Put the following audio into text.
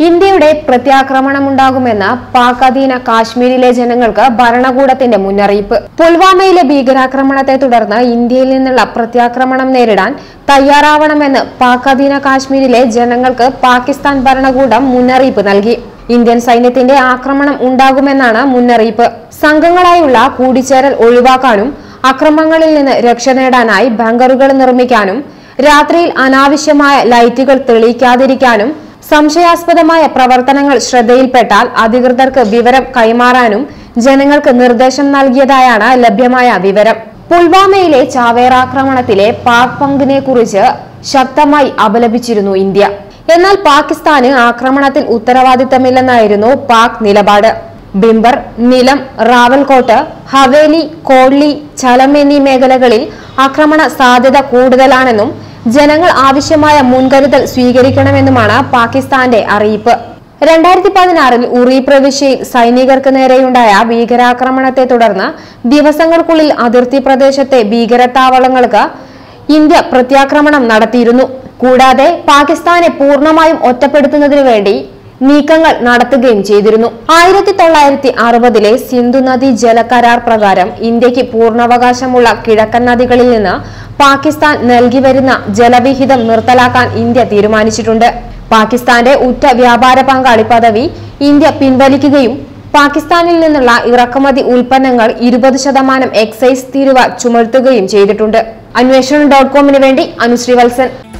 ഇന്ത്യയുടെ പ്രത്യാക്രമണമുണ്ടാകുമെന്ന് പാക് അധീന കാശ്മീരിലെ ജനങ്ങൾക്ക് ഭരണകൂടത്തിന്റെ മുന്നറിയിപ്പ് പുൽവാമയിലെ ഭീകരാക്രമണത്തെ തുടർന്ന് ഇന്ത്യയിൽ നിന്നുള്ള പ്രത്യാക്രമണം നേരിടാൻ തയ്യാറാവണമെന്ന് പാക് അധീന കാശ്മീരിലെ ജനങ്ങൾക്ക് പാകിസ്ഥാൻ ഭരണകൂടം മുന്നറിയിപ്പ് നൽകി ഇന്ത്യൻ സൈന്യത്തിന്റെ ആക്രമണം ഉണ്ടാകുമെന്നാണ് മുന്നറിയിപ്പ് സംഘങ്ങളായുള്ള കൂടിച്ചേരൽ ഒഴിവാക്കാനും അക്രമങ്ങളിൽ നിന്ന് രക്ഷ നേടാനായി ബങ്കറുകൾ നിർമ്മിക്കാനും രാത്രിയിൽ അനാവശ്യമായ ലൈറ്റുകൾ തെളിയിക്കാതിരിക്കാനും സംശയാസ്പദമായ പ്രവർത്തനങ്ങൾ ശ്രദ്ധയിൽപ്പെട്ടാൽ അധികൃതർക്ക് വിവരം കൈമാറാനും ജനങ്ങൾക്ക് നിർദ്ദേശം നൽകിയതായാണ് ലഭ്യമായ വിവരം പുൽവാമയിലെ ചാവേറാക്രമണത്തിലെ പാക് പങ്കിനെ കുറിച്ച് ശക്തമായി അപലപിച്ചിരുന്നു ഇന്ത്യ എന്നാൽ പാകിസ്ഥാന് ആക്രമണത്തിൽ ഉത്തരവാദിത്തമില്ലെന്നായിരുന്നു പാക് നിലപാട് ബിംബർ നിലം റാവൽകോട്ട് ഹവേലി കോഡ്ലി ചലം എന്നീ മേഖലകളിൽ ആക്രമണ സാധ്യത കൂടുതലാണെന്നും ജനങ്ങൾ ആവശ്യമായ മുൻകരുതൽ സ്വീകരിക്കണമെന്നുമാണ് പാകിസ്ഥാന്റെ അറിയിപ്പ് രണ്ടായിരത്തി പതിനാറിൽ ഉറി പ്രവിശ്യയിൽ സൈനികർക്ക് നേരെയുണ്ടായ ഭീകരാക്രമണത്തെ തുടർന്ന് ദിവസങ്ങൾക്കുള്ളിൽ അതിർത്തി പ്രദേശത്തെ ഭീകരത്താവളങ്ങൾക്ക് ഇന്ത്യ പ്രത്യാക്രമണം നടത്തിയിരുന്നു കൂടാതെ പാകിസ്ഥാനെ പൂർണ്ണമായും ഒറ്റപ്പെടുത്തുന്നതിനു വേണ്ടി നീക്കങ്ങൾ നടത്തുകയും ചെയ്തിരുന്നു ആയിരത്തി തൊള്ളായിരത്തി അറുപതിലെ സിന്ധു നദി ജലകരാർ പ്രകാരം ഇന്ത്യക്ക് പൂർണ്ണാവകാശമുള്ള കിഴക്കൻ നദികളിൽ നിന്ന് പാകിസ്ഥാൻ നൽകി വരുന്ന ജലവിഹിതം നിർത്തലാക്കാൻ ഇന്ത്യ തീരുമാനിച്ചിട്ടുണ്ട് പാകിസ്ഥാന്റെ ഉറ്റ വ്യാപാര പങ്കാളി പദവി ഇന്ത്യ പിൻവലിക്കുകയും പാകിസ്ഥാനിൽ നിന്നുള്ള ഇറക്കുമതി ഉൽപ്പന്നങ്ങൾ ഇരുപത് ശതമാനം എക്സൈസ് തീരുവ ചുമത്തുകയും ചെയ്തിട്ടുണ്ട് അന്വേഷണം ഡോട്ട് കോമിന് വേണ്ടി അനുശ്രീ വത്സൻ